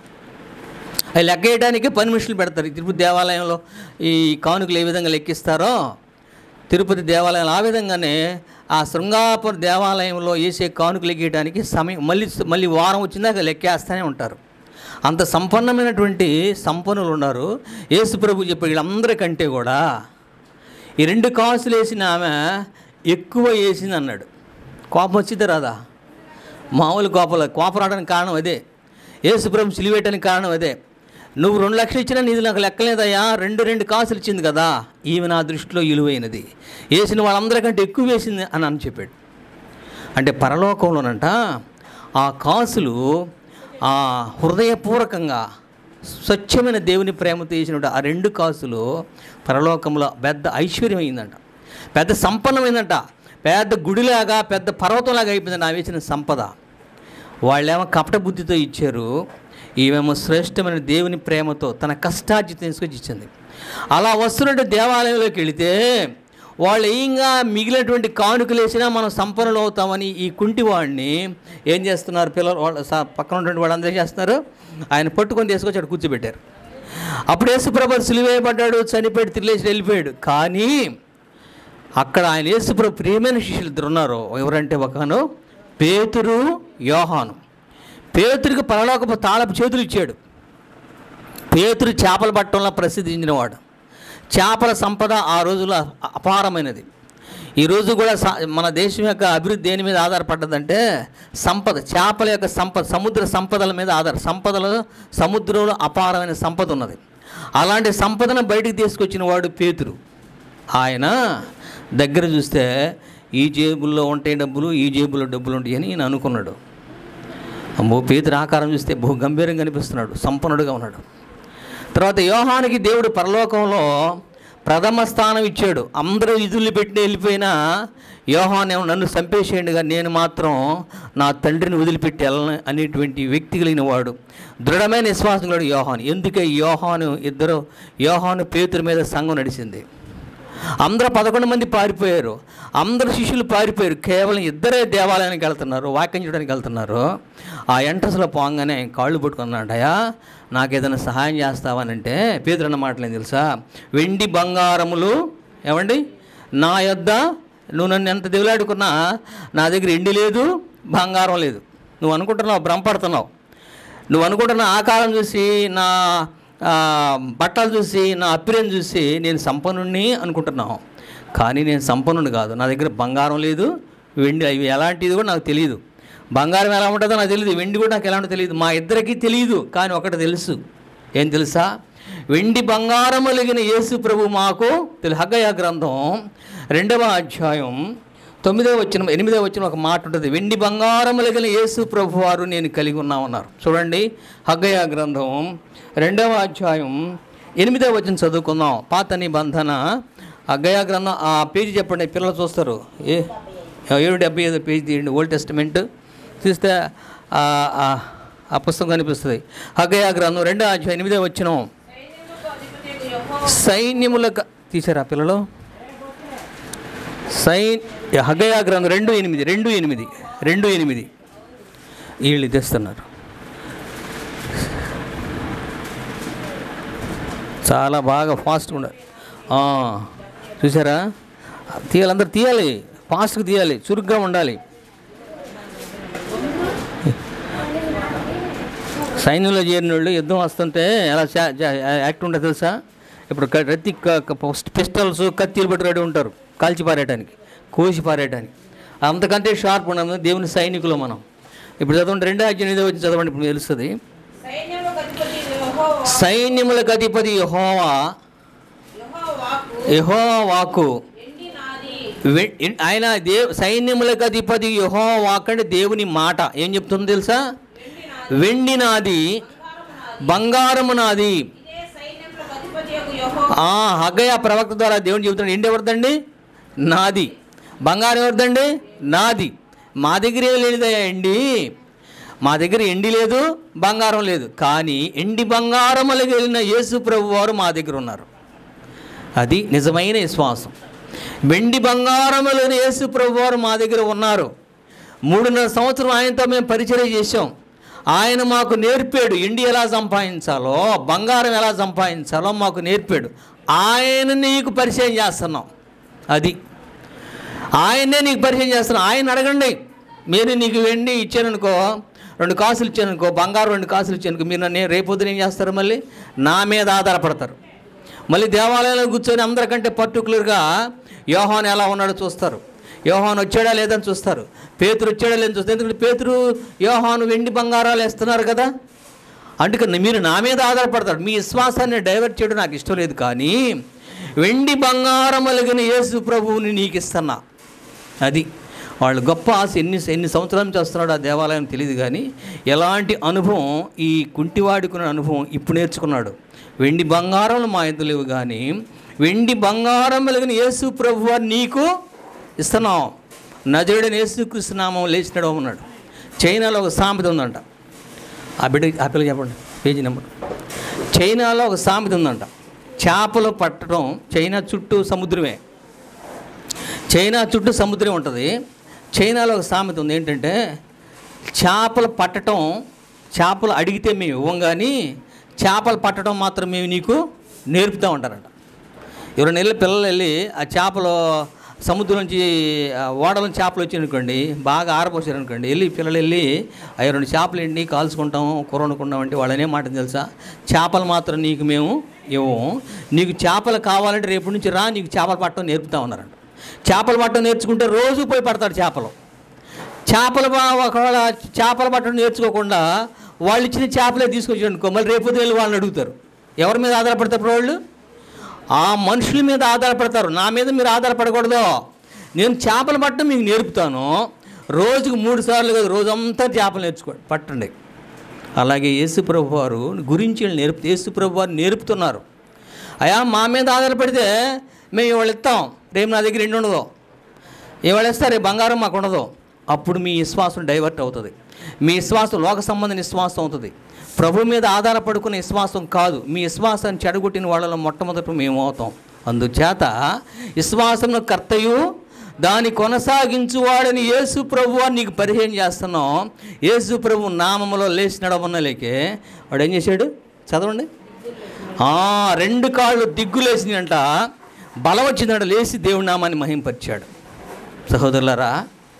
అవి లెక్క వేయడానికి పని మనుషులు పెడతారు ఈ తిరుపతి దేవాలయంలో ఈ కానుకలు ఏ విధంగా లెక్కిస్తారో తిరుపతి దేవాలయం ఆ విధంగానే ఆ శృంగాపుర దేవాలయంలో వేసే కానుకలు ఎగ్గేయడానికి సమయం మళ్ళీ మళ్ళీ వారం వచ్చిందాక లెక్కేస్తూనే ఉంటారు అంత సంపన్నమైనటువంటి సంపన్నులు ఉన్నారు యేసు ప్రభు చెప్పే వీళ్ళందరికంటే కూడా ఈ రెండు కాసులు వేసిన ఆమె ఎక్కువ వేసింది అన్నాడు కోపం వచ్చింది రాదా మామూలు కోపం కోపం రావడానికి కారణం అదే యేసుప్రభు సిలివేయటానికి కారణం అదే నువ్వు రెండు లక్షలు ఇచ్చినా నీది నాకు లెక్కలేదయ్యా రెండు రెండు కాసులు ఇచ్చింది కదా ఈమె నా దృష్టిలో విలువైనది వేసిన వాళ్ళందరికంటే ఎక్కువ వేసింది అని అని చెప్పాడు అంటే పరలోకంలోనంట ఆ కాసులు ఆ హృదయపూర్వకంగా స్వచ్ఛమైన దేవుని ప్రేమతో వేసినట్టు ఆ రెండు కాసులు పరలోకంలో పెద్ద ఐశ్వర్యం అయిందంట పెద్ద సంపన్నమైందంట పెద్ద గుడిలాగా పెద్ద పర్వతంలాగా అయిపోయిందంట ఆ వేసిన సంపద వాళ్ళేమో కపట బుద్ధితో ఇచ్చారు ఈమెమో శ్రేష్టమైన దేవుని ప్రేమతో తన కష్టార్జితం తీసుకొచ్చి ఇచ్చింది అలా వస్తున్నట్టు దేవాలయంలోకి వెళితే వాళ్ళు ఏంగా మిగిలినటువంటి కానుకలు వేసినా మనం సంపన్నులు అవుతామని ఈ కుంటి వాడిని ఏం చేస్తున్నారు పిల్లలు వాళ్ళ స- పక్కన ఉన్నటువంటి వాళ్ళు అందరూ చేస్తున్నారు ఆయన పట్టుకొని తీసుకొచ్చి అక్కడ కూర్చోబెట్టారు అప్పుడు యేసుప్రభు సిలువేయబడ్డాడు చనిపోయాడు తిరిలేసి వెళ్ళిపోయాడు కానీ అక్కడ ఆయన యేసుప్రభు ప్రియమైన శిష్యులు ఇద్దరు ఉన్నారు ఎవరంటే ఒకను పేతురు యోహాను పేతురికి పరలోకపు తాళపు చేతులు ఇచ్చాడు పేతురు చేపల పట్టడంలో ప్రసిద్ధి చెందినవాడు చేపల సంపద ఆ రోజుల్లో అపారమైనది ఈరోజు కూడా స- మన దేశం యొక్క అభివృద్ధి దేని మీద ఆధారపడ్డదంటే సంపద చేపల యొక్క సంపద సముద్ర సంపదల మీద ఆధార సంపదలు సముద్రంలో అపారమైన సంపద ఉన్నది అలాంటి సంపదను బయటికి తీసుకొచ్చిన వాడు పేతురు ఆయన దగ్గర చూస్తే ఈ జేబుల్లో ఉంటాయి డబ్బులు ఈ జేబుల్లో డబ్బులు ఉంటాయి అని ఈయన అనుకున్నాడు అమ్మో పేతురు ఆకారం చూస్తే బహు గంభీరంగా కనిపిస్తున్నాడు సంపన్నుడుగా ఉన్నాడు తర్వాత యోహానికి దేవుడు పరలోకంలో ప్రథమ స్థానం ఇచ్చాడు అందరూ విధులు పెట్టి వెళ్ళిపోయినా యోహాన్ ఏమో నన్ను చంపేసేయండిగా నేను మాత్రం నా తండ్రిని వదిలిపెట్టి వెళ్ళను అనేటువంటి వ్యక్తి కలిగిన వాడు దృఢమైన విశ్వాసం కూడా యోహాన్ ఎందుకే ఈ యోహాను ఇద్దరు యోహాను పేతురు మీద సంఘం నడిచింది అందరూ పదకొండు మంది పారిపోయారు అందరు శిష్యులు పారిపోయారు కేవలం ఇద్దరే దేవాలయానికి వెళ్తున్నారు వాక్యం చేయడానికి వెళ్తున్నారు ఆ ఎంట్రన్స్లో పోగానే ఆయన కాళ్ళు పట్టుకున్నాడయా నాకు ఏదైనా సహాయం చేస్తావనంటే పేదరు అన్న మాటలు ఏం తెలుసా వెండి బంగారములు ఏమండి నా యొద్ద నువ్వు నన్ను ఎంత దేవులాడుకున్నా నా దగ్గర ఎండి లేదు బంగారం లేదు నువ్వు అనుకుంటున్నావు భ్రమపడుతున్నావు నువ్వు అనుకుంటున్న ఆకారం చూసి నా ఆ, బట్టలు చూసి నా అప్పిరం చూసి నేను సంపన్నుణ్ణి అనుకుంటున్నావు కానీ నేను సంపన్నుని కాదు నా దగ్గర బంగారం లేదు వెండి అవి ఎలాంటిది కూడా నాకు తెలియదు బంగారం ఎలా ఉంటుందో నాకు తెలియదు వెండి కూడా నాకు ఎలా ఉంటుందో తెలియదు మా ఇద్దరికీ తెలియదు కానీ ఒకటి తెలుసు ఏం తెలుసా వెండి బంగారం కలిగిన యేసు ప్రభు మాకు తెలు హగ్గయ గ్రంథం రెండవ అధ్యాయం తొమ్మిదవ వచ్చిన ఎనిమిదవ వచ్చిన ఒక మాట ఉంటుంది వెండి బంగారం కలిగిన యేసు ప్రభు వారు నేను కలిగి ఉన్నామన్నారు చూడండి హగ్గయ గ్రంథం రెండవ అధ్యాయం ఎనిమిదవ వచ్చిన చదువుకుందాం పాత నిబంధన హగ్గయ గ్రంథం ఆ పేజీ చెప్పండి పిల్లలు చూస్తారు ఏ ఏడు డెబ్బై ఐదు పేజీ తీయండి ఓల్డ్ టెస్టిమెంట్ చూస్తే ఆ ఆ- ఆ పుస్తకం కనిపిస్తుంది హగ్గయ గ్రంథం రెండో అధ్యాయం ఎనిమిదవ వచ్చిన సైన్యములకు తీసారా పిల్లలు సైన్ హగయా గ్రంథం రెండు ఎనిమిది రెండు ఎనిమిది రెండు ఎనిమిది వీళ్ళు తెస్తున్నారు చాలా బాగా ఫాస్ట్గా ఉండాలి ఆ, చూసారా తీయాలి అందరు తీయాలి ఫాస్ట్గా తీయాలి చురుగ్గా ఉండాలి సైన్యంలో చేరిన వాళ్ళు యుద్ధం వస్తుంటే ఎలా చా- చా- యాక్ట్ ఉంటుంది తెలుసా ఇప్పుడు క- రత్తి పిస్టల్స్ కత్తిలు పట్టి రెడీ ఉంటారు కాల్చి పారేయడానికి కోసి పారేయడానికి అంతకంటే షార్ప్ ఉండదు దేవుని సైనికులు మనం ఇప్పుడు చదవండి రెండో అధ్యాయం ఏదో వచ్చి చదవండి ఇప్పుడు తెలుస్తుంది సైన్యములకు అధిపతి యహోవా యహోవా వాకు వె- ఇన్- ఆయన దేవ్ సైన్యములకు అధిపతి యహో వాకంటే దేవుని మాట ఏం చెప్తుంది తెలుసా వెండి నాది బంగారము నాది ఆ హగ్గయ ప్రవక్త ద్వారా దేవుని చెబుతున్నాడు ఎండి ఎవరిదండి నాది బంగారం ఎవరిదండి నాది మా దగ్గర ఏం లేనిదయ్యా ఎండి మా దగ్గర ఎండి లేదు బంగారం లేదు కానీ ఎండి బంగారములకు వెళ్ళిన యేసు ప్రభు వారు మా దగ్గర ఉన్నారు అది నిజమైన విశ్వాసం వెండి బంగారములను యేసు ప్రభు వారు మా దగ్గర ఉన్నారు మూడున్నర సంవత్సరం ఆయనతో మేము పరిచయం చేసాం ఆయన మాకు నేర్పాడు ఎండి ఎలా సంపాదించాలో బంగారం ఎలా సంపాదించాలో మాకు నేర్పాడు ఆయన నీకు పరిచయం చేస్తున్నాం అది ఆయన్నే నీకు పరిచయం చేస్తున్నాను ఆయన అడగండి మీరు నీకు వెండి ఇచ్చాననుకో రెండు కాసులు ఇచ్చాననుకో బంగారు రెండు కాసులు ఇచ్చానుకో మీరు నన్ను రేపు పొద్దున ఏం చేస్తారు మళ్ళీ నా మీద ఆధారపడతారు మళ్ళీ దేవాలయంలో కూర్చొని అందరికంటే పర్టికులర్గా యోహాన్ ఎలా ఉన్నాడో చూస్తారు యోహాన్ వచ్చాడా లేదని చూస్తారు పేతురు వచ్చాడా లేదని చూస్తారు ఎందుకంటే పేతురు యోహాను వెండి బంగారాలు వేస్తున్నారు కదా అందుకని మీరు నా మీద ఆధారపడతారు మీ విశ్వాసాన్ని డైవర్ట్ చేయడం నాకు ఇష్టం లేదు కానీ వెండి బంగారం కలిగిన యేసు ప్రభువుని నీకు ఇస్తున్నా అది వాళ్ళు గొప్ప ఆశ ఎన్ని ఎన్ని సంవత్సరాల నుంచి వస్తున్నాడు ఆ దేవాలయం తెలియదు కానీ ఎలాంటి అనుభవం ఈ కుంటివాడుకున్న అనుభవం ఇప్పుడు నేర్చుకున్నాడు వెండి బంగారం మా ఎద్దు లేవు కానీ వెండి బంగారం కలిగిన యేసు ప్రభు నీకు ఇస్తున్నాం నజరుడని యేసుక్రీస్తు నామం లేచినాడు అన్నాడు చైనాలో ఒక సామెత ఉందంట ఆ బిడ్డ ఆ పిల్ల చెప్పండి పేజీ నెంబర్ చైనాలో ఒక సామెత ఉందంట చేపలు పట్టడం చైనా చుట్టూ సముద్రమే చైనా చుట్టూ సముద్రం ఉంటుంది చైనాలో ఒక సామెత ఉంది ఏంటంటే చేపలు పట్టడం చేపలు అడిగితే మేము ఇవ్వం కానీ చేపలు పట్టడం మాత్రం మేము నీకు నేర్పుతూ ఉంటారంట ఎవరు నెలల పిల్లలు వెళ్ళి ఆ చేపలు సముద్రం నుంచి ఆ ఓడల చేపలు వచ్చి అనుకోండి బాగా ఆరపోసారు అనుకోండి వెళ్ళి పిల్లలు వెళ్ళి అవి రెండు చేపలు ఎండి కాల్చుకుంటాం కూర వండుకుంటాం అంటే వాళ్ళనే మాట తెలుసా చేపలు మాత్రం నీకు మేము ఇవ్వము నీకు చేపలు కావాలంటే రేపు నుంచి రా నీకు చేపలు పట్టడం నేర్పుతా ఉన్నారంట చేపలు పట్టడం నేర్చుకుంటే రోజు పోయి పడతాడు చేపలు చేపలు బా- ఒకవేళ చేపలు పట్టడం నేర్చుకోకుండా వాళ్ళు ఇచ్చిన చేపలే తీసుకొచ్చి అనుకో మళ్ళీ రేపు ఉదయం వెళ్ళి వాళ్ళని అడుగుతారు ఎవరి మీద ఆధారపడతారు ఇప్పుడు వాళ్ళు ఆ మనుషుల మీద ఆధారపడతారు నా మీద మీరు ఆధారపడకూడదు నేను చేపలు పట్టడం మీకు నేర్పుతాను రోజుకు మూడు సార్లు కాదు రోజంతా చేపలు నేర్చుకోండి పట్టండి అలాగే యేసుప్రభు వారు గురించి వీళ్ళు నేర్పు యేసుప్రభు వారు నేర్పుతున్నారు అయా మా మీద ఆధారపడితే మేము ఇవాళ ఇస్తాం రేపు నా దగ్గర ఎండు ఉండదు ఇవాళ ఇస్తే రేపు బంగారం మాకు ఉండదు అప్పుడు మీ విశ్వాసం డైవర్ట్ అవుతుంది మీ విశ్వాసం లోక సంబంధం విశ్వాసం అవుతుంది ప్రభు మీద ఆధారపడుకునే విశ్వాసం కాదు మీ విశ్వాసాన్ని చెడగొట్టిన వాళ్ళలో మొట్టమొదట మేము అవుతాం అందుచేత విశ్వాసం కర్తయు దాన్ని కొనసాగించువాడని యేసు ప్రభు అని నీకు పరిచయం చేస్తున్నాం యేసు ప్రభు నామములో లేచి నడవన్నలేకే వాడు ఏం చేశాడు చదవండి ఆ, రెండు కాళ్ళు దిగ్గులేసినాయంట బలం వచ్చిందంట లేచి దేవుడి నామాన్ని మహింపరిచాడు సహోదరులారా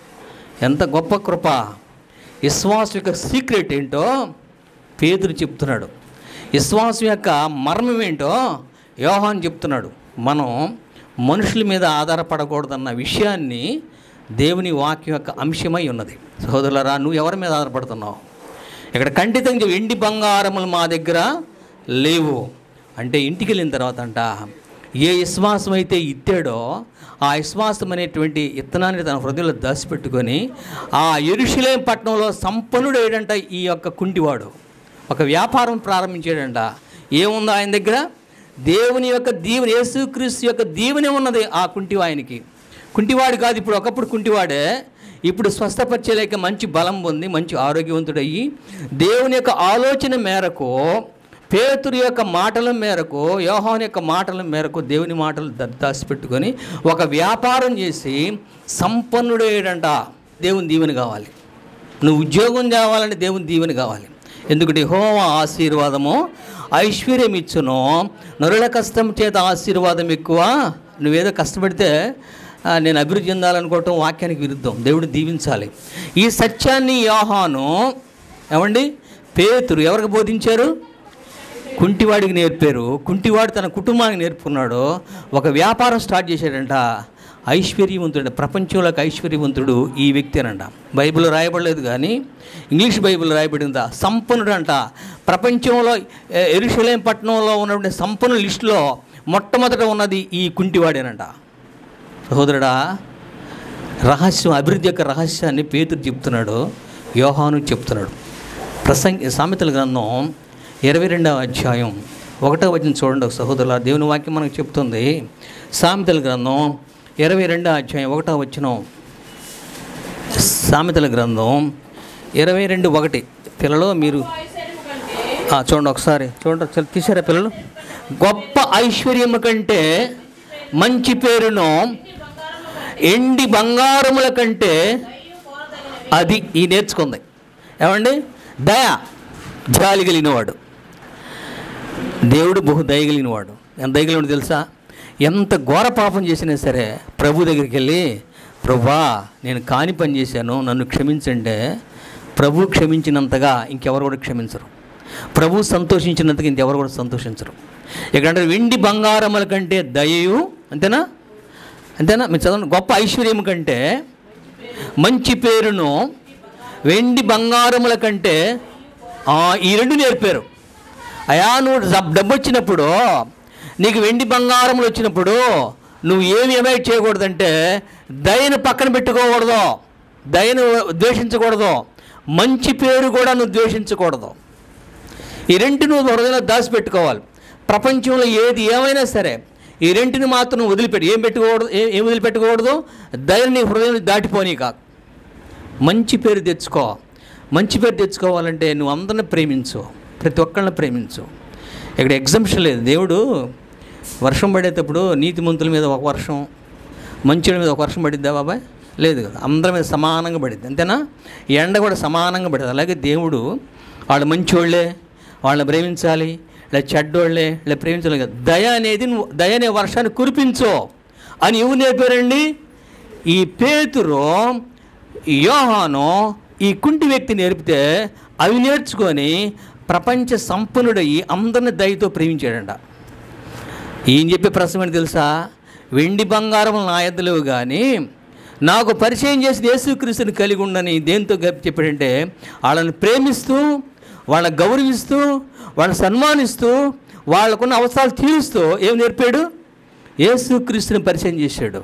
ఎంత గొప్ప కృప విశ్వాసం యొక్క సీక్రెట్ ఏంటో పేదరు చెప్తున్నాడు విశ్వాసం యొక్క మర్మం ఏంటో యోహాన్ చెప్తున్నాడు మనం మనుషుల మీద ఆధారపడకూడదన్న విషయాన్ని దేవుని వాక్యం యొక్క అంశమై ఉన్నది సహోదరులారా నువ్వు ఎవరి మీద ఆధారపడుతున్నావు ఇక్కడ ఖండితంగా వెండి బంగారములు మా దగ్గర లేవు అంటే ఇంటికి వెళ్ళిన తర్వాత అంట ఏ విశ్వాసం అయితే ఇత్తాడో ఆ విశ్వాసం అనేటువంటి ఇత్తనాన్ని తన హృదయంలో దాచిపెట్టుకొని ఆ ఎరుషులేం పట్టణంలో సంపన్నుడు ఏడంట ఈ యొక్క కుంటివాడు ఒక వ్యాపారం ప్రారంభించాడంట ఏముందో ఆయన దగ్గర దేవుని యొక్క దీవెన యేసుక్రీస్తు యొక్క దీవెన ఉన్నది ఆ కుంటి ఆయనకి కుంటివాడు కాదు ఇప్పుడు ఒకప్పుడు కుంటివాడే ఇప్పుడు స్వస్థపరిచేలేక మంచి బలం పొంది మంచి ఆరోగ్యవంతుడయ్యి దేవుని యొక్క ఆలోచన మేరకు పేతురు యొక్క మాటల మేరకు యోహాన్ యొక్క మాటల మేరకు దేవుని మాటలు ద- దాచిపెట్టుకొని ఒక వ్యాపారం చేసి సంపన్నుడేడంట దేవుని దీవెన కావాలి నువ్వు ఉద్యోగం కావాలంటే దేవుని దీవెన కావాలి ఎందుకంటే హోమ ఆశీర్వాదము ఐశ్వర్యం ఇచ్చును నరుల కష్టం చేత ఆశీర్వాదం ఎక్కువ నువ్వేదో కష్టపడితే ఆ, నేను అభివృద్ధి చెందాలనుకోవటం వాక్యానికి విరుద్ధం దేవుడు దీవించాలి ఈ సత్యాన్ని యోహాను ఏమండి పేతురు ఎవరికి బోధించారు కుంటివాడికి నేర్పారు కుంటివాడు తన కుటుంబానికి నేర్పుకున్నాడు ఒక వ్యాపారం స్టార్ట్ చేశాడంట ఐశ్వర్యవంతుడు ప్రపంచంలోకి ఐశ్వర్యవంతుడు ఈ వ్యక్తి అనంట బైబిల్ రాయబడలేదు కానీ ఇంగ్లీష్ బైబిల్ రాయబడిందా సంపన్నుడు అంట ప్రపంచంలో ఎ- ఎరుషలేం పట్టణంలో ఉన్నటువంటి సంపన్నుల లిస్టులో మొట్టమొదట ఉన్నది ఈ కుంటివాడేనంట సహోదరుడా రహస్యం అభివృద్ధి యొక్క రహస్యాన్ని పేతురు చెప్తున్నాడు యోహాను చెప్తున్నాడు ప్రసంగ సామెతల గ్రంథం ఇరవై రెండవ అధ్యాయం ఒకటో వచ్చిన చూడండి ఒక సహోదరుల దేవుని వాక్యం మనకు చెప్తుంది సామెతల గ్రంథం ఇరవై రెండవ అధ్యాయం ఒకటో వచ్చిన సామెతల గ్రంథం ఇరవై రెండు ఒకటి పిల్లలు మీరు ఆ, చూడండి ఒకసారి చూడండి ఒకసారి తీసారా పిల్లలు గొప్ప ఐశ్వర్యము కంటే మంచి పేరును ఎండి బంగారముల కంటే అది ఈ నేర్చుకుంది ఏమండి దయ జాలి కలిగినవాడు దేవుడు బహు దయగలిగినవాడు ఎంత దయగలిగినవాడు తెలుసా ఎంత ఘోర పాపం చేసినా సరే ప్రభు దగ్గరికి వెళ్ళి ప్రభువా నేను కాని పని చేశాను నన్ను క్షమించంటే ప్రభు క్షమించినంతగా ఇంకెవరు కూడా క్షమించరు ప్రభు సంతోషించినంతగా ఇంకెవరు కూడా సంతోషించరు ఇక్కడ వెండి బంగారముల కంటే దయయు అంతేనా అంతేనా మీరు చదవండి గొప్ప ఐశ్వర్యం కంటే మంచి పేరును వెండి బంగారముల కంటే ఆ, ఈ రెండు నేర్పారు అయా నువ్వు డబ్- డబ్బు వచ్చినప్పుడు నీకు వెండి బంగారములు వచ్చినప్పుడు నువ్వు ఏమి ఎమైట్ చేయకూడదంటే దయను పక్కన పెట్టుకోకూడదు దయను ద్వేషించకూడదు మంచి పేరు కూడా నువ్వు ద్వేషించకూడదు ఈ రెండు నువ్వు హృదయంలో దాచిపెట్టుకోవాలి ప్రపంచంలో ఏది ఏమైనా సరే ఈ రెంటిని మాత్రం నువ్వు వదిలిపెట్టి ఏం పెట్టుకోకూడదు ఏం ఏం వదిలిపెట్టుకోకూడదు దయని నీ హృదయం దాటిపోనీ కాదు మంచి పేరు తెచ్చుకో మంచి పేరు తెచ్చుకోవాలంటే నువ్వు అందరిని ప్రేమించు ప్రతి ఒక్కళ్ళని ప్రేమించు ఇక్కడ ఎగ్జంప్షన్ లేదు దేవుడు వర్షం పడేటప్పుడు నీతిమంతుల మీద ఒక వర్షం మంచుల మీద ఒక వర్షం పడిద్దా బాబాయ్ లేదు కదా అందరి మీద సమానంగా పడిద్ది అంతేనా ఈ ఎండ కూడా సమానంగా పడింది అలాగే దేవుడు వాళ్ళు మంచోళ్ళే వాళ్ళని ప్రేమించాలి లేదా చెడ్డోళ్ళే లేదా ప్రేమించాలి కదా దయ అనేది నువ్వు దయ అనే వర్షాన్ని కురిపించో అని ఎవరు నేర్పారండి ఈ పేతురు యోహాను ఈ కుంటి వ్యక్తి నేర్పితే అవి నేర్చుకొని ప్రపంచ సంపన్నుడయ్యి అందరిని దయతో ప్రేమించాడంట ఈయన చెప్పే ప్రశ్న ఏంటి తెలుసా వెండి బంగారం నా ఎద్దలేవు కానీ నాకు పరిచయం చేసిన యేసుక్రీస్తుని కలిగి ఉండని దేంతో గ- చెప్పాడంటే వాళ్ళని ప్రేమిస్తూ వాళ్ళని గౌరవిస్తూ వాళ్ళని సన్మానిస్తూ వాళ్ళకున్న అవసరాలు తీరుస్తూ ఏం నేర్పాడు యేసుక్రీస్తుని పరిచయం చేశాడు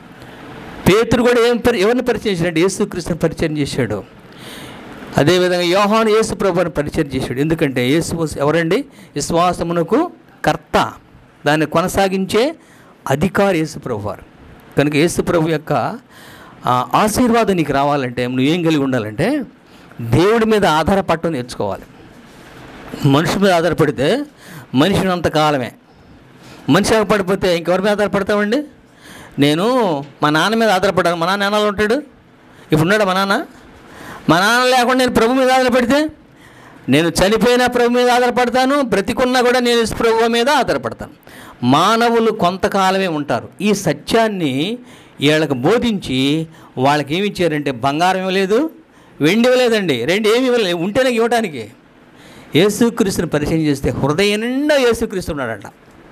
పేతురు కూడా ఏం పరి ఎవరిని పరిచయం చేశాడు యేసుక్రీస్తుని పరిచయం చేశాడు అదేవిధంగా యోహాను యేసు ప్రభుని పరిచయం చేశాడు ఎందుకంటే యేసు ఎవరండి విశ్వాసమునకు కర్త దాన్ని కొనసాగించే అధికారి యేసు ప్రభు వారు కనుక యేసు ప్రభు యొక్క ఆ, ఆశీర్వాదం నీకు రావాలంటే నువ్వు ఏం కలిగి ఉండాలంటే దేవుడి మీద ఆధారపడటం నేర్చుకోవాలి మనిషి మీద ఆధారపడితే మనిషి ఉన్నంత కాలమే మనిషి ఆధారపడిపోతే ఇంకెవరి మీద ఆధారపడతామండి నేను మా నాన్న మీద ఆధారపడ్డాను మా నాన్న ఎన్నాళ్ళు ఉంటాడు ఇప్పుడు ఉన్నాడు మా నాన్న మా నాన్న లేకుండా నేను ప్రభు మీద ఆధారపడితే నేను చనిపోయిన ప్రభు మీద ఆధారపడతాను బ్రతికున్నా కూడా నేను యేసు ప్రభు మీద ఆధారపడతాను మానవులు కొంతకాలమే ఉంటారు ఈ సత్యాన్ని వీళ్ళకి బోధించి వాళ్ళకి ఏమి ఇచ్చారంటే బంగారం ఇవ్వలేదు వెండి ఇవ్వలేదండి రెండు ఏమి ఇవ్వలేదు ఉంటేనే ఇవ్వడానికి యేసుక్రీస్తుని పరిచయం చేస్తే హృదయం నిండా యేసుక్రీస్తు ఉన్నాడంట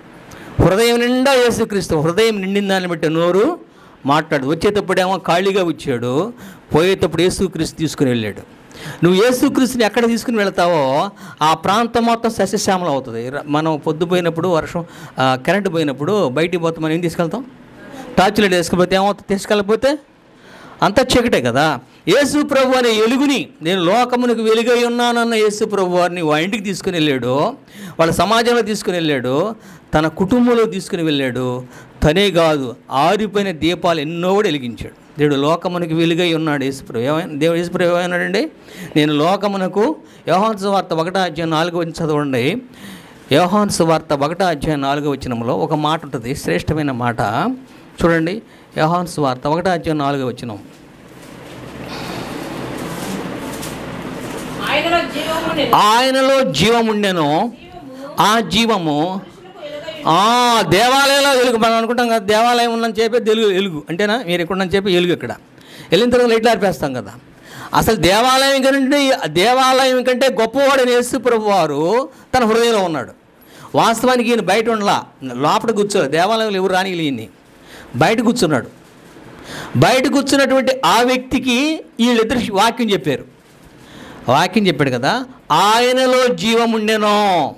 హృదయం నిండా యేసుక్రీస్తు హృదయం నిండిందాన్ని బట్టి నోరు మాట్లాడు వచ్చేటప్పుడేమో ఖాళీగా వచ్చాడు పోయేటప్పుడు యేసుక్రీస్తు తీసుకుని వెళ్ళాడు నువ్వు యేసుక్రీస్తుని ఎక్కడ తీసుకుని వెళ్తావో ఆ ప్రాంతం మొత్తం సస్యశ్యామలం అవుతుంది ర- మనం పొద్దుపోయినప్పుడు వర్షం ఆ, కరెంటు పోయినప్పుడు బయటికి పోతే మనం ఏం తీసుకెళ్తాం టార్చ్ లైట్ వేసుకుపోతే ఏమవుతుంది తీసుకెళ్ళకపోతే అంతా చీకటే కదా యేసు ప్రభు అనే ఎలుగుని నేను లోకమునకు వెలుగై ఉన్నానన్న యేసు ప్రభు వారిని వాళ్ళ ఇంటికి తీసుకుని వెళ్ళాడు వాళ్ళ సమాజంలో తీసుకుని వెళ్ళాడు తన కుటుంబంలో తీసుకుని వెళ్ళాడు తనే కాదు ఆరిపోయిన దీపాలు ఎన్నో కూడా వెలిగించాడు దేవుడు లోకమునకు వెలుగై ఉన్నాడు యేసుప్రభు ఏమైనా దేవుడు యేసుప్రభు ఏమన్నాడండి నేను లోకమునకు యోహాన్ సువార్త ఒకటో అధ్యాయం నాలుగో వచ్చి చదవండి యోహాన్ సువార్త ఒకటో అధ్యాయం నాలుగో వచ్చినంలో ఒక మాట ఉంటుంది శ్రేష్టమైన మాట చూడండి యోహాన్ సువార్త ఒకటో అధ్యాయం నాలుగో వచ్చినం ఆయనలో జీవముని ఆయనలో జీవం ఉండెను ఆ జీవము ఆ దేవాలయంలో వెలుగు మనం అనుకుంటాం కదా దేవాలయం ఉందని చెప్పి తెలుగు వెలుగు అంటేనా మీరు ఇక్కడ ఉందని చెప్పి వెలుగు ఇక్కడ వెళ్ళిన తర్వాత లైట్లు ఆర్పేస్తాం కదా అసలు దేవాలయం కంటే దేవాలయం కంటే గొప్పవాడని యేసు ప్రభు వారు తన హృదయంలో ఉన్నాడు వాస్తవానికి ఈయన బయట ఉండలా లోపల కూర్చోలేదు దేవాలయంలో ఎవరు రాని ఈయన్ని బయట కూర్చున్నాడు బయట కూర్చున్నటువంటి ఆ వ్యక్తికి వీళ్ళిద్దరు వాక్యం చెప్పారు వాక్యం చెప్పాడు కదా ఆయనలో జీవం ఉండెనో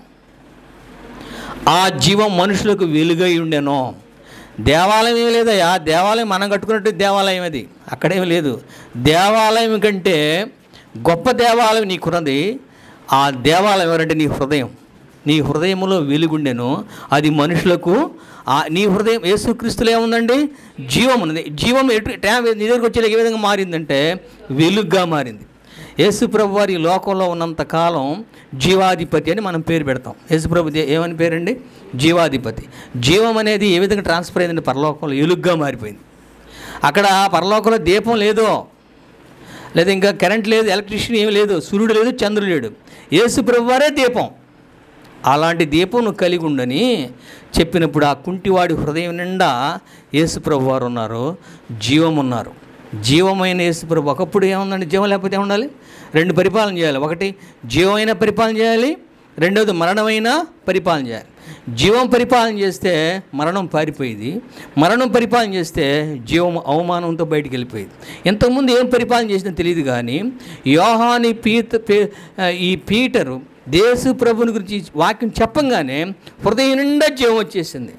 ఆ జీవం మనుషులకు వెలుగై ఉండెనో దేవాలయం ఏమి లేదయ్యా దేవాలయం మనం కట్టుకున్నట్టు దేవాలయం అది అక్కడేమి లేదు దేవాలయం కంటే గొప్ప దేవాలయం నీకున్నది ఆ దేవాలయం ఎవరంటే నీ హృదయం నీ హృదయంలో వెలుగుండెను అది మనుషులకు ఆ నీ హృదయం యేసుక్రీస్తులో ఏముందండి జీవం ఉన్నది జీవం ఎటు ట్యాబ్ నీ దగ్గరికి వచ్చే ఏ విధంగా మారిందంటే వెలుగ్గా మారింది యేసు ప్రభు వారి లోకంలో ఉన్నంత కాలం జీవాధిపతి అని మనం పేరు పెడతాం యేసు ప్రభు దే- ఏమని పేరండి జీవాధిపతి జీవం అనేది ఏ విధంగా ట్రాన్స్ఫర్ అయిందండి పరలోకంలో ఎలుగ్గా మారిపోయింది అక్కడ పరలోకంలో దీపం లేదు లేదా ఇంకా కరెంట్ లేదు ఎలక్ట్రిసిటీ ఏమి లేదు సూర్యుడు లేదు చంద్రుడు లేడు యేసు ప్రభు వారే దీపం అలాంటి దీపం నువ్వు కలిగి ఉండని చెప్పినప్పుడు ఆ కుంటివాడి హృదయం నిండా యేసు ప్రభు వారు ఉన్నారు జీవం ఉన్నారు జీవమైన యేసుప్రభు ఒకప్పుడు ఏముందండి జీవం లేకపోతే ఏముండాలి రెండు పరిపాలన చేయాలి ఒకటి జీవమైన పరిపాలన చేయాలి రెండవది మరణమైన పరిపాలన చేయాలి జీవం పరిపాలన చేస్తే మరణం పారిపోయేది మరణం పరిపాలన చేస్తే జీవం అవమానంతో బయటికి వెళ్ళిపోయేది ఇంతకుముందు ఏం పరిపాలన చేసినా తెలియదు కానీ యోహాని పీత పే- ఈ పీటరు దేశ ప్రభుని గురించి వాక్యం చెప్పంగానే హృదయం నిండా జీవం వచ్చేసింది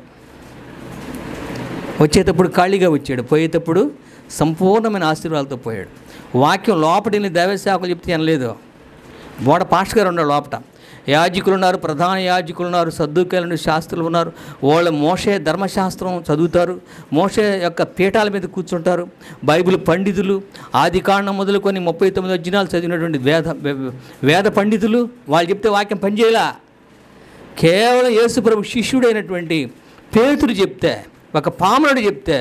వచ్చేటప్పుడు ఖాళీగా వచ్చాడు పోయేటప్పుడు సంపూర్ణమైన ఆశీర్వాదాలతో పోయాడు వాక్యం లోపటిని దైవశాఖలు చెప్తే అనలేదు బోడ పాస్టర్ గారు ఉన్నారు లోపట యాజకులు ఉన్నారు ప్రధాన యాజకులు ఉన్నారు సర్దుకాయలు శాస్త్రులు ఉన్నారు వాళ్ళ మోషే ధర్మశాస్త్రం చదువుతారు మోషే యొక్క పీఠాల మీద కూర్చుంటారు బైబిల్ పండితులు ఆది కాండం మొదలుకొని ముప్పై తొమ్మిది అధ్యయనాలు చదివినటువంటి వేద వేద పండితులు వాళ్ళు చెప్తే వాక్యం పనిచేయలా కేవలం యేసుప్రభు శిష్యుడైనటువంటి పేతుడు చెప్తే ఒక పామరుడు చెప్తే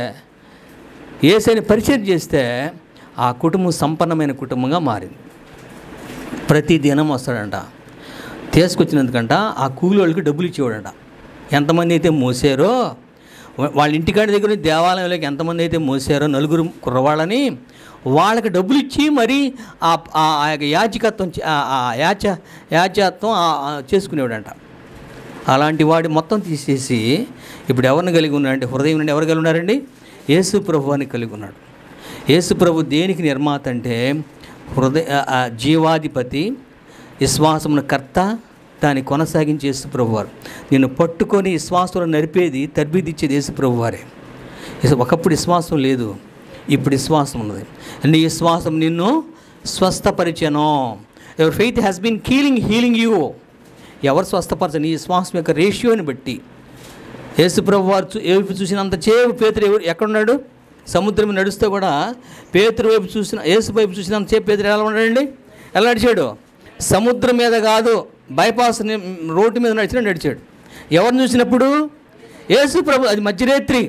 ఏసైని పరిచయం చేస్తే ఆ కుటుంబం సంపన్నమైన కుటుంబంగా మారింది ప్రతి దినం వస్తాడంట తీసుకొచ్చినందుకంట ఆ కూలి వాళ్ళకి డబ్బులు ఇచ్చేవాడంట ఎంతమంది అయితే మోసారో వా- వాళ్ళ ఇంటికాడి దగ్గర నుంచి దేవాలయంలోకి ఎంతమంది అయితే మోసారో నలుగురు కుర్రవాళ్ళని వాళ్ళకి డబ్బులు ఇచ్చి మరి ఆ ఆ- ఆ యొక్క యాచకత్వం చే- ఆ- ఆ యాచ యాచత్వం ఆ- ఆ చేసుకునేవాడంట అలాంటి వాడి మొత్తం తీసేసి ఇప్పుడు ఎవరిని కలిగి ఉన్నాడంటే హృదయం నుండి ఎవరు కలిగి ఉన్నారండి యేసు ప్రభు అని కలిగి ఉన్నాడు యేసు ప్రభు దేనికి నిర్మాత అంటే హృదయ ఆ- ఆ జీవాధిపతి విశ్వాసమున కర్త దాన్ని కొనసాగించే యేసు ప్రభు వారు నిన్ను పట్టుకొని విశ్వాసంలో నడిపేది తర్బీదిచ్చేది యేసు ప్రభు వారే ఇస- ఒకప్పుడు విశ్వాసం లేదు ఇప్పుడు విశ్వాసం ఉన్నది నీ విశ్వాసం నిన్ను స్వస్థపరిచను your faith has been healing healing you ఎవరు స్వస్థపరచ నీ విశ్వాసం యొక్క రేషియోని బట్టి యేసుప్రభు వారు చూ- ఏ వైపు చూసినంత చేపు పేతురు ఎవరు ఎక్కడున్నాడు సముద్రం మీద నడుస్తూ కూడా పేతురు వైపు చూసిన యేసు వైపు చూసినంత చేపు పేతురు ఎలా ఉన్నాడండి ఎలా నడిచాడు సముద్రం మీద కాదు బైపాస్ ని- రోడ్డు మీద నడిచిన నడిచాడు ఎవరిని చూసినప్పుడు యేసు ప్రభు అది మధ్యరేత్రి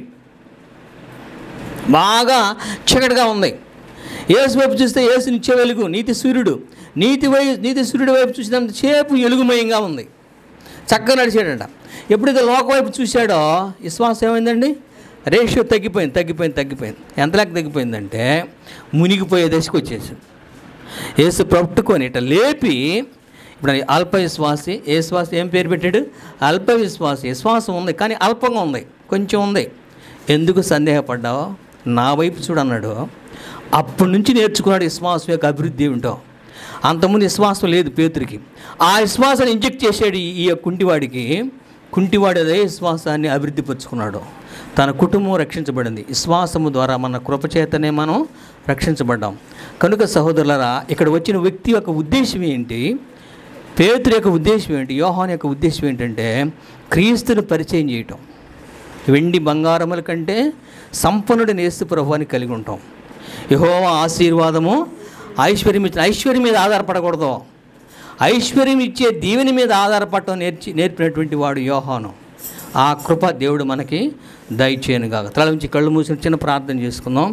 బాగా చీకటిగా ఉంది యేసు వైపు చూస్తే యేసు నిత్య వెలుగు నీతి సూర్యుడు నీతి వై నీతి సూర్యుడి వైపు చూసినంత చేపు ఎలుగుమయంగా ఉంది చక్కగా నడిచాడంట ఎప్పుడైతే లోక వైపు చూశాడో విశ్వాసం ఏమైందండి రేషియో తగ్గిపోయింది తగ్గిపోయింది తగ్గిపోయింది ఎంతలాగా తగ్గిపోయిందంటే మునిగిపోయే దశకు వచ్చేసింది యేసు పట్టుకొని ఇట్లా లేపి ఇప్పుడు అల్ప విశ్వాసి ఏ శ్వాస ఏం పేరు పెట్టాడు అల్ప విశ్వాసి విశ్వాసం ఉంది కానీ అల్పంగా ఉంది కొంచెం ఉంది ఎందుకు సందేహపడ్డావో నా వైపు చూడన్నాడు అప్పటి నుంచి నేర్చుకున్నాడు విశ్వాసం యొక్క అభివృద్ధి ఏమిటో అంతకుముందు విశ్వాసం లేదు పేతురికి ఆ విశ్వాసాన్ని ఇంజెక్ట్ చేసాడు ఈ- ఈ కుంటివాడికి కుంటివాడు అదే విశ్వాసాన్ని అభివృద్ధి పరుచుకున్నాడు తన కుటుంబం రక్షించబడింది విశ్వాసము ద్వారా మన కృపచేతనే మనం రక్షించబడ్డాం కనుక సహోదరులరా ఇక్కడ వచ్చిన వ్యక్తి యొక్క ఉద్దేశం ఏంటి పేతురు యొక్క ఉద్దేశం ఏంటి యోహాన్ యొక్క ఉద్దేశం ఏంటంటే క్రీస్తుని పరిచయం చేయటం వెండి బంగారముల కంటే సంపన్నుడిని యేసు ప్రభువాన్ని కలిగి ఉంటాం యహోవా ఆశీర్వాదము ఐశ్వర్యం ఇచ్చిన ఐశ్వర్యం మీద ఆధారపడకూడదు ఐశ్వర్యం ఇచ్చే దీవెని మీద ఆధారపడటం నేర్చి నేర్పినటువంటి వాడు యోహాను ఆ కృప దేవుడు మనకి దయచేయనుగా తల నుంచి కళ్ళు మూసిన చిన్న ప్రార్థన చేసుకుందాం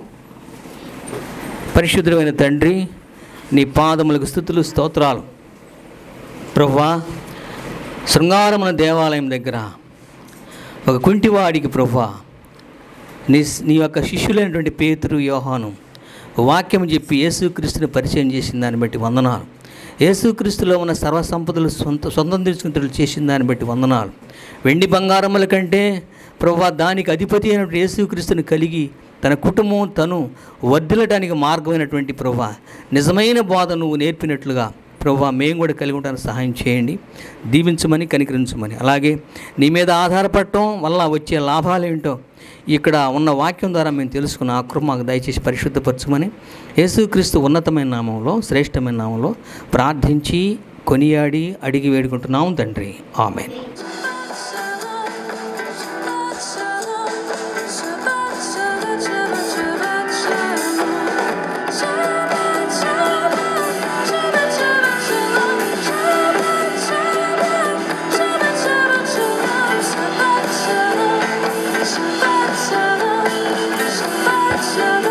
పరిశుద్ధమైన తండ్రి నీ పాదములకు స్థుతులు స్తోత్రాలు ప్రభువా శృంగారమున దేవాలయం దగ్గర ఒక కుంటివాడికి ప్రభువా నీ నీ యొక్క శిష్యులైనటువంటి పేతురు యోహాను వాక్యం చెప్పి యేసుక్రీస్తుని పరిచయం చేసిన దాన్ని బట్టి వందనాలు యేసుక్రీస్తులో ఉన్న సర్వసంపదలు సొంత సొంతం తీసుకుని చేసిన దాన్ని బట్టి వందనాలు వెండి బంగారముల కంటే ప్రభా దానికి అధిపతి అయినటువంటి యేసుక్రీస్తుని కలిగి తన కుటుంబం తను వర్ధిల్లడానికి మార్గమైనటువంటి ప్రభా నిజమైన బోధ నువ్వు నేర్పినట్లుగా ప్రభా మేము కూడా కలిగి ఉండడానికి సహాయం చేయండి దీవించమని కనికరించమని అలాగే నీ మీద ఆధారపడటం వల్ల వచ్చే లాభాలు ఏంటో ఇక్కడ ఉన్న వాక్యం ద్వారా మేము తెలుసుకున్న ఆ కృప మాకు దయచేసి పరిశుద్ధపరచమని యేసుక్రీస్తు ఉన్నతమైన నామంలో శ్రేష్టమైన నామంలో ప్రార్థించి కొనియాడి అడిగి వేడుకుంటున్నాము తండ్రి amen Shabbat shalom, Shabbat shalom, Shabbat shalom.